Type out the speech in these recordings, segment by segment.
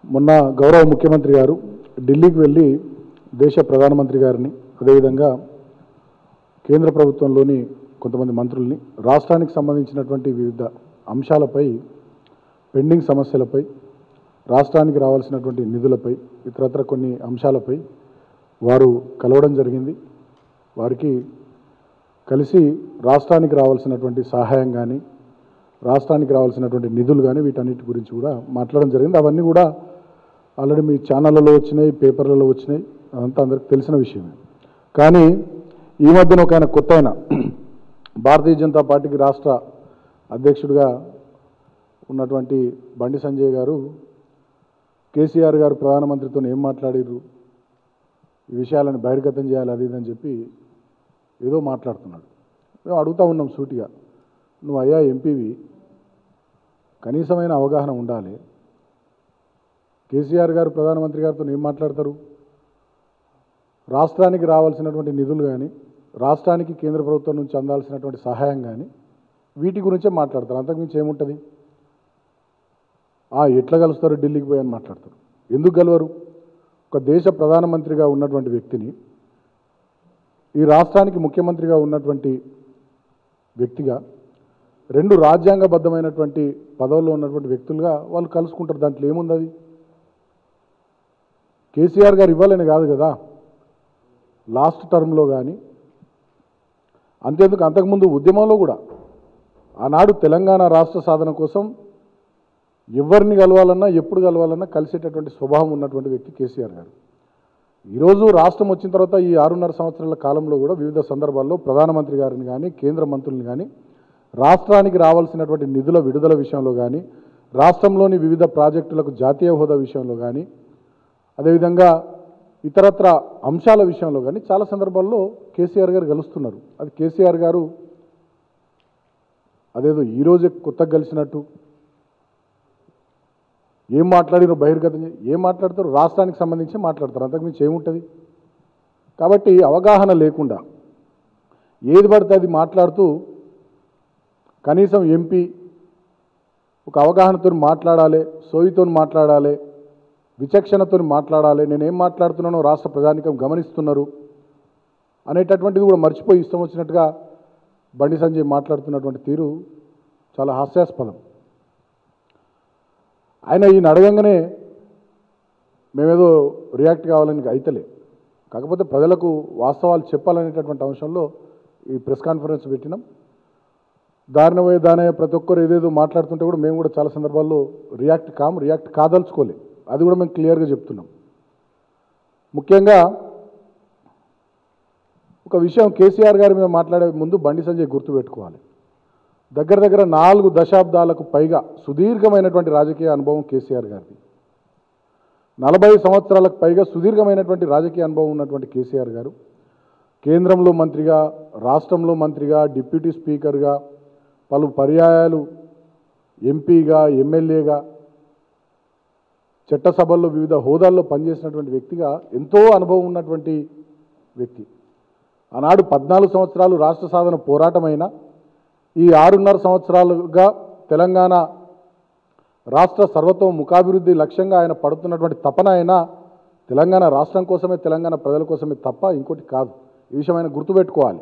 మొన్న గౌరవ ముఖ్యమంత్రి గారు ఢిల్లీకి వెళ్ళి దేశ ప్రధానమంత్రి గారిని అదేవిధంగా కేంద్ర ప్రభుత్వంలోని కొంతమంది మంత్రుల్ని రాష్ట్రానికి సంబంధించినటువంటి వివిధ అంశాలపై పెండింగ్ సమస్యలపై రాష్ట్రానికి రావాల్సినటువంటి నిధులపై ఇతరత్ర కొన్ని అంశాలపై వారు కలవడం జరిగింది వారికి కలిసి రాష్ట్రానికి రావాల్సినటువంటి సహాయం కానీ రాష్ట్రానికి రావాల్సినటువంటి నిధులు కానీ వీటన్నిటి గురించి కూడా మాట్లాడడం జరిగింది అవన్నీ కూడా ఆల్రెడీ మీ ఛానళ్ళలో వచ్చినాయి పేపర్లలో వచ్చినాయి అదంతా అందరికి తెలిసిన విషయమే కానీ ఈ మధ్యన ఒక ఆయన కొత్త ఆయన భారతీయ జనతా పార్టీకి రాష్ట్ర అధ్యక్షుడిగా ఉన్నటువంటి బండి సంజయ్ గారు కేసీఆర్ గారు ప్రధానమంత్రితో ఏం మాట్లాడిర్రు ఈ విషయాలను బహిర్గతం చేయాలి అది ఇది అని చెప్పి ఏదో మాట్లాడుతున్నాడు మేము అడుగుతా ఉన్నాం సూటిగా నువ్వు అయ్యా ఎంపీవి కనీసమైన అవగాహన ఉండాలి కేసీఆర్ గారు ప్రధానమంత్రి గారితో ఏం మాట్లాడతారు రాష్ట్రానికి రావాల్సినటువంటి నిధులు కానీ రాష్ట్రానికి కేంద్ర ప్రభుత్వం నుంచి అందాల్సినటువంటి సహాయం కానీ వీటి గురించే మాట్లాడతారు అంతకుమించి ఏముంటుంది ఆ ఎట్లా కలుస్తారు ఢిల్లీకి పోయి అని మాట్లాడతారు ఎందుకు గెలవరు ఒక దేశ ప్రధానమంత్రిగా ఉన్నటువంటి వ్యక్తిని ఈ రాష్ట్రానికి ముఖ్యమంత్రిగా ఉన్నటువంటి వ్యక్తిగా రెండు రాజ్యాంగబద్ధమైనటువంటి పదవుల్లో ఉన్నటువంటి వ్యక్తులుగా వాళ్ళు కలుసుకుంటారు దాంట్లో ఏముంది అది కేసీఆర్ గారు ఇవ్వాలని కాదు కదా లాస్ట్ టర్మ్లో కానీ అంతేందుకు అంతకుముందు ఉద్యమంలో కూడా ఆనాడు తెలంగాణ రాష్ట్ర సాధన కోసం ఎవరిని కలవాలన్నా ఎప్పుడు కలవాలన్నా కలిసేటటువంటి స్వభావం ఉన్నటువంటి వ్యక్తి కేసీఆర్ గారు ఈరోజు రాష్ట్రం వచ్చిన తర్వాత ఈ ఆరున్నర సంవత్సరాల కాలంలో కూడా వివిధ సందర్భాల్లో ప్రధానమంత్రి గారిని కానీ కేంద్ర మంత్రుల్ని కానీ రాష్ట్రానికి రావాల్సినటువంటి నిధుల విడుదల విషయంలో కానీ రాష్ట్రంలోని వివిధ ప్రాజెక్టులకు జాతీయ హోదా విషయంలో కానీ అదేవిధంగా ఇతరత్ర అంశాల విషయంలో కానీ చాలా సందర్భాల్లో కేసీఆర్ గారు కలుస్తున్నారు అది కేసీఆర్ గారు అదేదో ఈరోజే కొత్తగా కలిసినట్టు ఏం మాట్లాడినో బహిర్గతం చే- ఏం మాట్లాడతారు రాష్ట్రానికి సంబంధించి మాట్లాడతారు అంతకుమించి ఏముంటుంది కాబట్టి అవగాహన లేకుండా ఏది పడితే అది మాట్లాడుతూ కనీసం ఎంపీ ఒక అవగాహనతో మాట్లాడాలి సోయితో మాట్లాడాలి విచక్షణతో మాట్లాడాలి నేనేం మాట్లాడుతున్నానో రాష్ట్ర ప్రజానికం గమనిస్తున్నారు అనేటటువంటిది కూడా మర్చిపోయి ఇష్టం వచ్చినట్టుగా బండి సంజయ్ మాట్లాడుతున్నటువంటి తీరు చాలా హాస్యాస్పదం ఆయన ఈయన అడగంగానే మేమేదో రియాక్ట్ కావాలని అయితలే కాకపోతే ప్రజలకు వాస్తవాలు చెప్పాలనేటటువంటి అంశంలో ఈ ప్రెస్ కాన్ఫరెన్స్ పెట్టినాం దారిన పోయే దానే ప్రతి ఒక్కరు ఏదేదో మాట్లాడుతుంటే కూడా మేము కూడా చాలా సందర్భాల్లో రియాక్ట్ కాం రియాక్ట్ కాదలుచుకోలే అది కూడా మేము క్లియర్గా చెప్తున్నాం ముఖ్యంగా ఒక విషయం కేసీఆర్ గారి మీద మాట్లాడే ముందు బండి సంజయ్ గుర్తుపెట్టుకోవాలి దగ్గర దగ్గర నాలుగు దశాబ్దాలకు పైగా సుదీర్ఘమైనటువంటి రాజకీయ అనుభవం కేసీఆర్ గారిది నలభై సంవత్సరాలకు పైగా సుదీర్ఘమైనటువంటి రాజకీయ అనుభవం ఉన్నటువంటి కేసీఆర్ గారు కేంద్రంలో మంత్రిగా రాష్ట్రంలో మంత్రిగా డిప్యూటీ స్పీకర్గా పలు పర్యాయాలు ఎంపీగా ఎమ్మెల్యేగా చట్టసభల్లో వివిధ హోదాల్లో పనిచేసినటువంటి వ్యక్తిగా ఎంతో అనుభవం ఉన్నటువంటి వ్యక్తి ఆనాడు పద్నాలుగు సంవత్సరాలు రాష్ట్ర సాధన పోరాటమైన ఈ ఆరున్నర సంవత్సరాలుగా తెలంగాణ రాష్ట్ర సర్వత్వ ముఖాభివృద్ధి లక్ష్యంగా ఆయన పడుతున్నటువంటి తపన అయినా తెలంగాణ రాష్ట్రం కోసమే తెలంగాణ ప్రజల కోసమే తప్ప ఇంకోటి కాదు ఈ విషయం ఆయన గుర్తుపెట్టుకోవాలి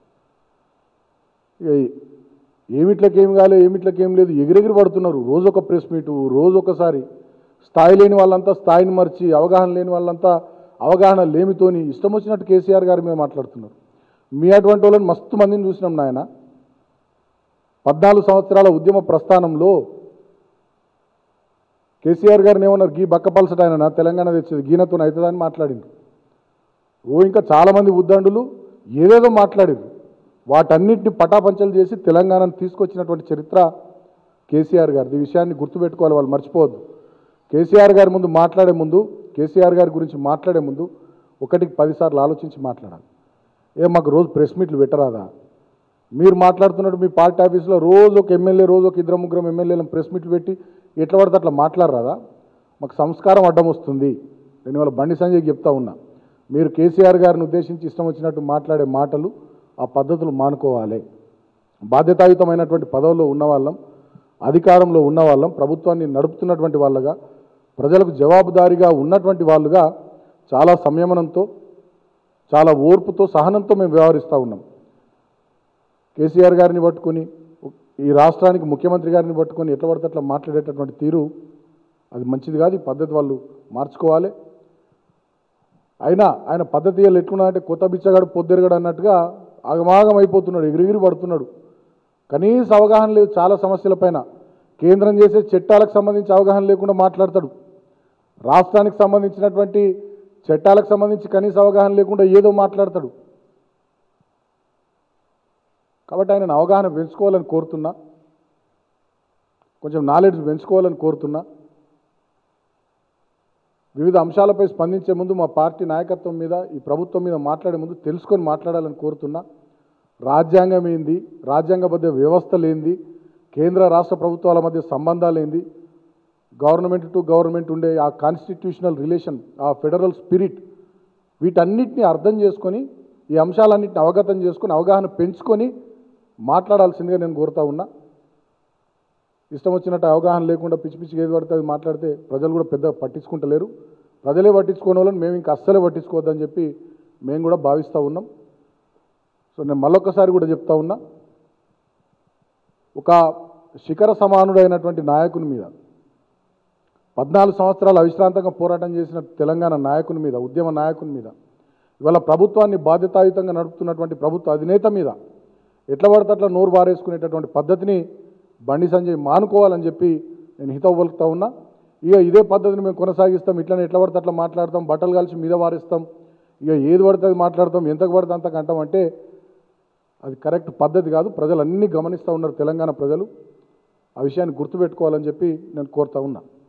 ఇక ఏమిట్లకి ఏం కాలే ఏమిట్లకి ఏం లేదు ఎగిరెగిరి పడుతున్నారు రోజు ఒక ప్రెస్ మీటు రోజు ఒకసారి స్థాయి లేని వాళ్ళంతా స్థాయిని మర్చి అవగాహన లేని వాళ్ళంతా అవగాహన లేమితోని ఇష్టం వచ్చినట్టు కేసీఆర్ గారి మీద మాట్లాడుతున్నారు మీ అటువంటి వాళ్ళని మస్తు మందిని చూసినాం నాయన పద్నాలుగు సంవత్సరాల ఉద్యమ ప్రస్థానంలో కేసీఆర్ గారిని ఏమన్నారు గీ బక్కపలసట ఆయన తెలంగాణ తెచ్చేది గీనతో అవుతుందని మాట్లాడింది ఓ ఇంకా చాలామంది ఉద్దండులు ఏదేదో మాట్లాడారు వాటన్నిటిని పటాపంచలు చేసి తెలంగాణను తీసుకొచ్చినటువంటి చరిత్ర కేసీఆర్ గారిది ఈ విషయాన్ని గుర్తుపెట్టుకోవాలి వాళ్ళు మర్చిపోవద్దు కేసీఆర్ గారి ముందు మాట్లాడే ముందు కేసీఆర్ గారి గురించి మాట్లాడే ముందు ఒకటికి పదిసార్లు ఆలోచించి మాట్లాడాలి ఏ మాకు రోజు ప్రెస్ మీట్లు పెట్టరాదా మీరు మాట్లాడుతున్నట్టు మీ పార్టీ ఆఫీస్లో రోజు ఒక ఎమ్మెల్యే రోజు ఒక ఇద్దరు ముగ్గురు ఎమ్మెల్యేలను ప్రెస్ మీట్లు పెట్టి ఎట్లా పడితే అట్లా మాట్లాడరాదా మాకు సంస్కారం అడ్డం వస్తుంది నేను ఇవాళ బండి సంజయ్కి చెప్తా ఉన్నా మీరు కేసీఆర్ గారిని ఉద్దేశించి ఇష్టం వచ్చినట్టు మాట్లాడే మాటలు ఆ పద్ధతులు మానుకోవాలి బాధ్యతాయుతమైనటువంటి పదవుల్లో ఉన్నవాళ్ళం అధికారంలో ఉన్నవాళ్ళం ప్రభుత్వాన్ని నడుపుతున్నటువంటి వాళ్ళగా ప్రజలకు జవాబుదారీగా ఉన్నటువంటి వాళ్ళుగా చాలా సంయమనంతో చాలా ఓర్పుతో సహనంతో మేము వ్యవహరిస్తూ ఉన్నాం కేసీఆర్ గారిని పట్టుకొని ఈ రాష్ట్రానికి ముఖ్యమంత్రి గారిని పట్టుకొని ఎట్లా పడితే అట్లా మాట్లాడేటటువంటి తీరు అది మంచిది కాదు ఈ పద్ధతి వాళ్ళు మార్చుకోవాలి అయినా ఆయన పద్ధతి వాళ్ళు ఎట్లున్నాడంటే కొత్త బిచ్చగాడు పొద్దెరగాడు అన్నట్టుగా ఆగమాగం అయిపోతున్నాడు ఎగిరిగిరి పడుతున్నాడు కనీస అవగాహన లేదు చాలా సమస్యలపైన కేంద్రం చేసే చట్టాలకు సంబంధించి అవగాహన లేకుండా మాట్లాడతాడు రాష్ట్రానికి సంబంధించినటువంటి చట్టాలకు సంబంధించి కనీస అవగాహన లేకుండా ఏదో మాట్లాడతాడు కాబట్టి ఆయన అవగాహన పెంచుకోవాలని కోరుతున్నా కొంచెం నాలెడ్జ్ పెంచుకోవాలని కోరుతున్నా వివిధ అంశాలపై స్పందించే ముందు మా పార్టీ నాయకత్వం మీద ఈ ప్రభుత్వం మీద మాట్లాడే ముందు తెలుసుకొని మాట్లాడాలని కోరుతున్నా రాజ్యాంగం ఏంది రాజ్యాంగబద్ధ వ్యవస్థలు ఏంది కేంద్ర రాష్ట్ర ప్రభుత్వాల మధ్య సంబంధాలు ఏంది గవర్నమెంట్ టు గవర్నమెంట్ ఉండే ఆ కాన్స్టిట్యూషనల్ రిలేషన్ ఆ ఫెడరల్ స్పిరిట్ వీటన్నిటిని అర్థం చేసుకొని ఈ అంశాలన్నింటిని అవగతం చేసుకొని అవగాహన పెంచుకొని మాట్లాడాల్సిందిగా నేను కోరుతా ఉన్నా ఇష్టం వచ్చినట్టు అవగాహన లేకుండా పిచ్చి పిచ్చిగా ఏది పడితే అది మాట్లాడితే ప్రజలు కూడా పెద్ద పట్టించుకుంటలేరు ప్రజలే పట్టించుకోని వాళ్ళని మేము ఇంకా అస్సలే పట్టించుకోవద్దని చెప్పి మేము కూడా భావిస్తూ ఉన్నాం సో నేను మళ్ళొక్కసారి కూడా చెప్తా ఉన్నా ఒక శిఖర సమానుడైనటువంటి నాయకుని మీద పద్నాలుగు సంవత్సరాలు అవిశ్రాంతంగా పోరాటం చేసిన తెలంగాణ నాయకుని మీద ఉద్యమ నాయకుని మీద ఇవాళ ప్రభుత్వాన్ని బాధ్యతాయుతంగా నడుపుతున్నటువంటి ప్రభుత్వ అధినేత మీద ఎట్లా పడితే అట్లా నోరు బారేసుకునేటటువంటి పద్ధతిని బండి సంజయ్ మానుకోవాలని చెప్పి నేను హితవు పలుకుతా ఉన్నా ఇక ఇదే పద్ధతిని మేము కొనసాగిస్తాం ఇట్లనే ఎట్లా పడితే అట్లా మాట్లాడతాం బట్టలు కలిసి మీద వారేస్తాం ఇక ఏది పడితే అది మాట్లాడతాం ఎంతకు పడితే అంతకు అంటాం అంటే అది కరెక్ట్ పద్ధతి కాదు ప్రజలు అన్నీ గమనిస్తూ ఉన్నారు తెలంగాణ ప్రజలు ఆ విషయాన్ని గుర్తుపెట్టుకోవాలని చెప్పి నేను కోరుతా ఉన్నా